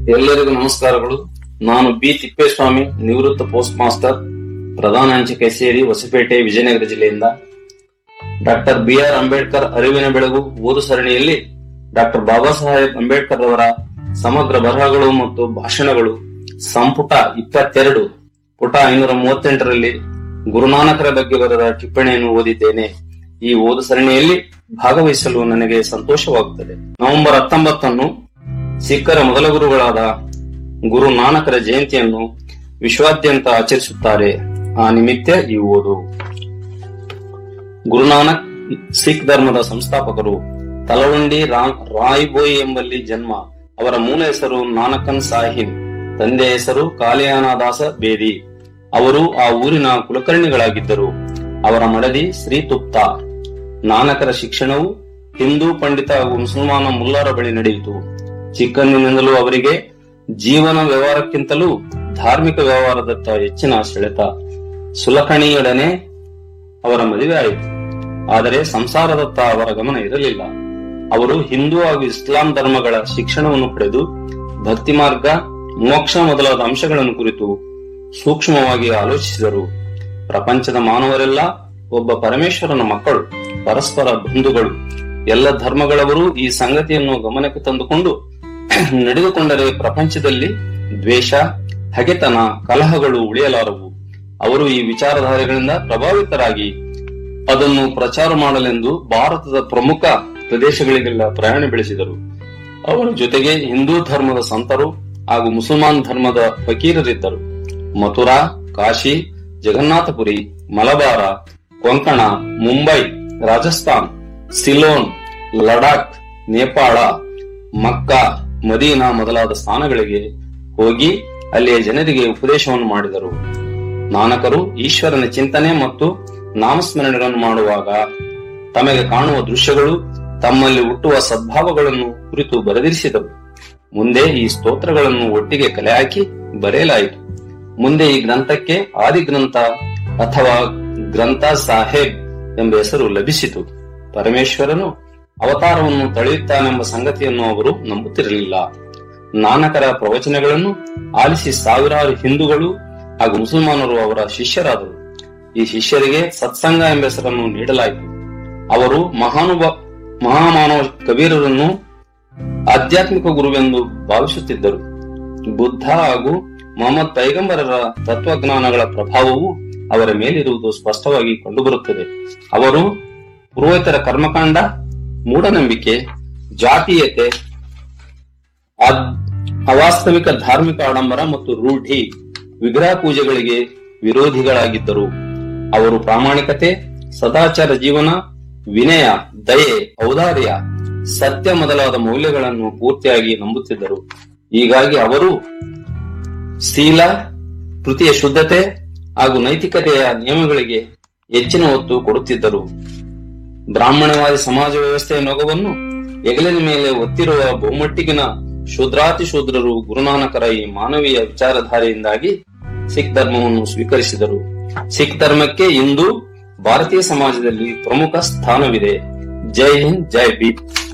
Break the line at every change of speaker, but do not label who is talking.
ಎಲ್ಲರಿಗೂ ನಮಸ್ಕಾರಗಳು ನಾನು ಬಿ ತಿಪ್ಪೇಸ್ವಾಮಿ ನಿವೃತ್ತ ಪೋಸ್ಟ್ ಮಾಸ್ಟರ್ ಪ್ರಧಾನ ಅಂಚೆ ಕಚೇರಿ ಹೊಸಪೇಟೆ ವಿಜಯನಗರ ಜಿಲ್ಲೆಯಿಂದ ಡಾಕ್ಟರ್ ಬಿ ಆರ್ ಅಂಬೇಡ್ಕರ್ ಅರಿವಿನ ಬೆಳಗು ಓದು ಸರಣಿಯಲ್ಲಿ ಡಾಕ್ಟರ್ ಬಾಬಾ ಸಾಹೇಬ್ ಅಂಬೇಡ್ಕರ್ ಅವರ ಸಮಗ್ರ ಬರಹಗಳು ಮತ್ತು ಭಾಷಣಗಳು ಸಂಪುಟ ಇಪ್ಪತ್ತೆರಡು ಪುಟ ಐನೂರ ಮೂವತ್ತೆಂಟರಲ್ಲಿ ಗುರುನಾನಕರ ಬಗ್ಗೆ ಬರೆದ ಟಿಪ್ಪಣಿಯನ್ನು ಓದಿದ್ದೇನೆ ಈ ಓದು ಸರಣಿಯಲ್ಲಿ ಭಾಗವಹಿಸಲು ನನಗೆ ಸಂತೋಷವಾಗುತ್ತದೆ ನವೆಂಬರ್ ಹತ್ತೊಂಬತ್ತನ್ನು ಸಿಖ್ಖರ ಮೊದಲ ಗುರುಗಳಾದ ಗುರು ನಾನಕರ ಜಯಂತಿಯನ್ನು ವಿಶ್ವಾದ್ಯಂತ ಆಚರಿಸುತ್ತಾರೆ ಆ ನಿಮಿತ್ತ ಈ ಓದು ಗುರುನಾನಕ್ ಸಿಖ್ ಧರ್ಮದ ಸಂಸ್ಥಾಪಕರು ತಲವಂಡಿ ರಾಮ್ ರಾಯ್ಬೋಯ್ ಎಂಬಲ್ಲಿ ಜನ್ಮ ಅವರ ಮೂಲ ಹೆಸರು ನಾನಕನ್ ಸಾಹಿಬ್ ತಂದೆ ಹೆಸರು ಕಾಲಿಯಾನದಾಸ ಬೇದಿ ಅವರು ಆ ಊರಿನ ಕುಲಕರ್ಣಿಗಳಾಗಿದ್ದರು ಅವರ ಮಡದಿ ಶ್ರೀ ತುಪ್ತಾ ನಾನಕರ ಶಿಕ್ಷಣವು ಹಿಂದೂ ಪಂಡಿತ ಹಾಗೂ ಮುಸಲ್ಮಾನ ಮುಲ್ಲಾರ ಬಳಿ ನಡೆಯಿತು ಚಿಕ್ಕಂದಿನಿಂದಲೂ ಅವರಿಗೆ ಜೀವನ ವ್ಯವಹಾರಕ್ಕಿಂತಲೂ ಧಾರ್ಮಿಕ ವ್ಯವಹಾರದತ್ತ ಹೆಚ್ಚಿನ ಸೆಳೆತ ಸುಲಕಣಿಯೊಡನೆ ಅವರ ಮದುವೆ ಆಯಿತು ಆದರೆ ಸಂಸಾರದತ್ತ ಅವರ ಗಮನ ಇರಲಿಲ್ಲ ಅವರು ಹಿಂದೂ ಹಾಗೂ ಇಸ್ಲಾಂ ಧರ್ಮಗಳ ಶಿಕ್ಷಣವನ್ನು ಪಡೆದು ಭಕ್ತಿ ಮಾರ್ಗ ಮೋಕ್ಷ ಮೊದಲಾದ ಅಂಶಗಳನ್ನು ಕುರಿತು ಸೂಕ್ಷ್ಮವಾಗಿ ಆಲೋಚಿಸಿದರು ಪ್ರಪಂಚದ ಮಾನವರೆಲ್ಲ ಒಬ್ಬ ಪರಮೇಶ್ವರನ ಮಕ್ಕಳು ಪರಸ್ಪರ ಬಂಧುಗಳು ಎಲ್ಲ ಧರ್ಮಗಳವರು ಈ ಸಂಗತಿಯನ್ನು ಗಮನಕ್ಕೆ ತಂದುಕೊಂಡು ನಡೆದುಕೊಂಡರೆ ಪ್ರಪಂಚದಲ್ಲಿ ದ್ವೇಷ ಹಗೆತನ ಕಲಹಗಳು ಉಳಿಯಲಾರವು ಅವರು ಈ ವಿಚಾರಧಾರೆಗಳಿಂದ ಪ್ರಭಾವಿತರಾಗಿ ಅದನ್ನು ಪ್ರಚಾರ ಮಾಡಲೆಂದು ಭಾರತದ ಪ್ರಮುಖ ಪ್ರದೇಶಗಳಿಗೆಲ್ಲ ಪ್ರಯಾಣ ಬೆಳೆಸಿದರು ಅವರ ಜೊತೆಗೆ ಹಿಂದೂ ಧರ್ಮದ ಸಂತರು ಹಾಗೂ ಮುಸಲ್ಮಾನ್ ಧರ್ಮದ ಫಕೀರರಿದ್ದರು ಮಥುರಾ ಕಾಶಿ ಜಗನ್ನಾಥಪುರಿ ಮಲಬಾರ ಕೊಂಕಣ ಮುಂಬೈ ರಾಜಸ್ಥಾನ್ ಸಿಲೋನ್ ಲಡಾಖ್ ನೇಪಾಳ ಮಕ್ಕಾ ಮದೀನಾ ಮೊದಲಾದ ಸ್ಥಾನಗಳಿಗೆ ಹೋಗಿ ಅಲ್ಲಿಯ ಜನರಿಗೆ ಉಪದೇಶವನ್ನು ಮಾಡಿದರು ನಾನಕರು ಈಶ್ವರನ ಚಿಂತನೆ ಮತ್ತು ನಾಮಸ್ಮರಣೆಗಳನ್ನು ಮಾಡುವಾಗ ತಮಗೆ ಕಾಣುವ ದೃಶ್ಯಗಳು ತಮ್ಮಲ್ಲಿ ಹುಟ್ಟುವ ಸದ್ಭಾವಗಳನ್ನು ಕುರಿತು ಬರೆದಿರಿಸಿದರು ಮುಂದೆ ಈ ಸ್ತೋತ್ರಗಳನ್ನು ಒಟ್ಟಿಗೆ ಕಲೆ ಹಾಕಿ ಬರೆಯಲಾಯಿತು ಮುಂದೆ ಈ ಗ್ರಂಥಕ್ಕೆ ಆದಿ ಗ್ರಂಥ ಅಥವಾ ಗ್ರಂಥ ಸಾಹೇಬ್ ಎಂಬ ಹೆಸರು ಲಭಿಸಿತು ಪರಮೇಶ್ವರನು ಅವತಾರವನ್ನು ತಳೆಯುತ್ತಾನೆಂಬ ಸಂಗತಿಯನ್ನು ಅವರು ನಂಬುತ್ತಿರಲಿಲ್ಲ ನಾನಕರ ಪ್ರವಚನಗಳನ್ನು ಆಲಿಸಿ ಸಾವಿರಾರು ಹಿಂದೂಗಳು ಹಾಗೂ ಮುಸಲ್ಮಾನರು ಅವರ ಶಿಷ್ಯರಾದರು ಈ ಶಿಷ್ಯರಿಗೆ ಸತ್ಸಂಗ ಎಂಬ ಹೆಸರನ್ನು ನೀಡಲಾಯಿತು ಅವರು ಮಹಾನುಭ ಮಹಾಮಾನವ ಕಬೀರರನ್ನು ಆಧ್ಯಾತ್ಮಿಕ ಗುರುವೆಂದು ಭಾವಿಸುತ್ತಿದ್ದರು ಬುದ್ಧ ಹಾಗೂ ಮೊಹಮ್ಮದ್ ಪೈಗಂಬರರ ತತ್ವಜ್ಞಾನಗಳ ಪ್ರಭಾವವು ಅವರ ಮೇಲಿರುವುದು ಸ್ಪಷ್ಟವಾಗಿ ಕಂಡುಬರುತ್ತದೆ ಅವರು ಪುರೋಹಿತರ ಕರ್ಮಕಾಂಡ ಮೂಢನಂಬಿಕೆ ಜಾತೀಯತೆ ಅದ್- ಅವಾಸ್ತವಿಕ ಧಾರ್ಮಿಕ ಆಡಂಬರ ಮತ್ತು ರೂಢಿ ವಿಗ್ರಹ ಪೂಜೆಗಳಿಗೆ ವಿರೋಧಿಗಳಾಗಿದ್ದರು ಅವರು ಪ್ರಾಮಾಣಿಕತೆ ಸದಾಚಾರ ಜೀವನ ವಿನಯ ದಯೆ ಔದಾರ್ಯ ಸತ್ಯ ಮೊದಲಾದ ಮೌಲ್ಯಗಳನ್ನು ಪೂರ್ತಿಯಾಗಿ ನಂಬುತ್ತಿದ್ದರು ಹೀಗಾಗಿ ಅವರು ಶೀಲ ಕೃತಿಯ ಶುದ್ಧತೆ ಹಾಗೂ ನೈತಿಕತೆಯ ನಿಯಮಗಳಿಗೆ ಹೆಚ್ಚಿನ ಒತ್ತು ಕೊಡುತ್ತಿದ್ದರು ಬ್ರಾಹ್ಮಣವಾದಿ ಸಮಾಜ ವ್ಯವಸ್ಥೆಯ ನೊಗವನ್ನು ಹೆಗಲಿನ ಮೇಲೆ ಒತ್ತಿರುವ ಬಹುಮಟ್ಟಿಗಿನ ಶೂದ್ರಾತಿ ಶೂದ್ರರು ಗುರುನಾನಕರ ಈ ಮಾನವೀಯ ವಿಚಾರಧಾರೆಯಿಂದಾಗಿ ಸಿಖ್ ಧರ್ಮವನ್ನು ಸ್ವೀಕರಿಸಿದರು ಸಿಖ್ ಧರ್ಮಕ್ಕೆ ಇಂದು ಭಾರತೀಯ ಸಮಾಜದಲ್ಲಿ ಪ್ರಮುಖ ಸ್ಥಾನವಿದೆ ಜೈ ಹಿಂದ್ ಜೈ ಭೀಮ್